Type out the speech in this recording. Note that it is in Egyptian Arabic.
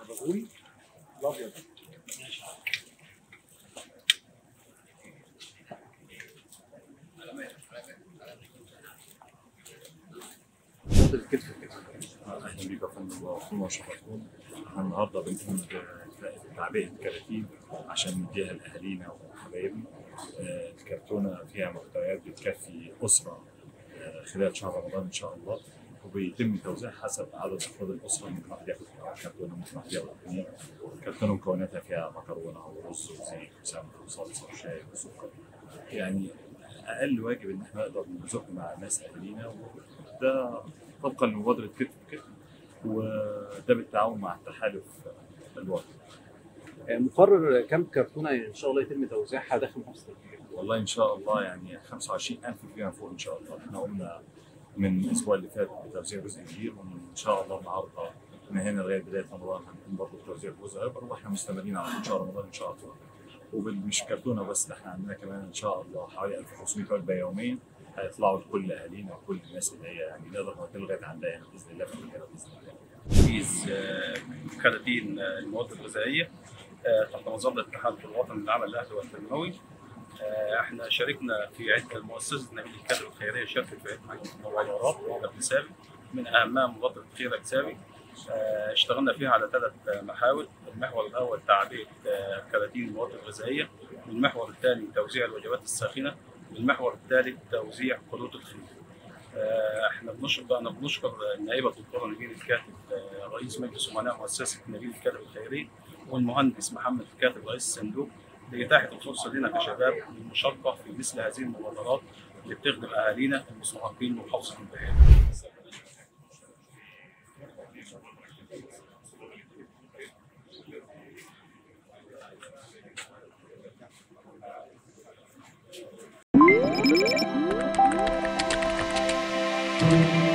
فرجوني الابيض فاضل كتف كتف اهلا بيك يا فندم واخونا شرفتون احنا النهارده بنقوم بتعبئه كراتين عشان نديها لاهالينا وحبايبنا آه، الكرتونه فيها محتويات بتكفي اسره آه، خلال شهر رمضان ان شاء الله وبيتم توزيعها حسب عدد افراد الاسره ممكن واحد ياخد كرتونه ممكن واحد ياخد اثنين الكرتونه مكوناتها فيها مكرونه ورز وزيت وسمنه وصلصه وشاي وسكر يعني اقل واجب ان احنا نقدر نزق مع ناس اهالينا وده طبقا لمبادره كتف كتف وده بالتعاون مع التحالف الوطني مقرر كم كرتونه ان شاء الله يتم توزيعها داخل محافظه الفيوم والله ان شاء الله يعني 25000 فيما فوق ان شاء الله احنا قمنا من الاسبوع اللي فات بتوزيع جزء كبير وان شاء الله النهارده من هنا لغايه بدايه رمضان هنكون برضه بتوزيع جزء اكبر واحنا مستمرين على ان شاء رمضان ان شاء الله ومش كرتونه بس ده احنا عندنا كمان ان شاء الله حوالي 1500 وجبه يوميا هيطلعوا لكل اهالينا وكل الناس اللي هي يعني نقدر نودي لغايه عندها هنا باذن الله في المكان باذن الله. تجهيز آه، كراتين آه، المواد الغذائيه آه، تحت مظله الاتحاد الوطني للعمل الاهلي والتنموي آه، احنا شاركنا في عده مؤسسه نبيل الكادر الخيريه شاركت في عده مبادرات مبادره سابي من اهمها مبادره خيرك سابي آه، اشتغلنا فيها على ثلاث محاور المحور الاول تعبئه آه، كراتين المواد الغذائيه والمحور الثاني توزيع الوجبات الساخنه والمحور الثالث توزيع خطوط الخير آه، احنا بنشكر انا بنشكر النائبه الدكتوره نبيل الكاتب آه، رئيس مجلس امناء مؤسسه نبيل الكاتب الخيري والمهندس محمد الكاتب رئيس الصندوق لاتاحه الفرصه لنا كشباب للمشاركه في مثل هذه المبادرات اللي بتخدم اهالينا المستحقين من محافظه البحيره. thank you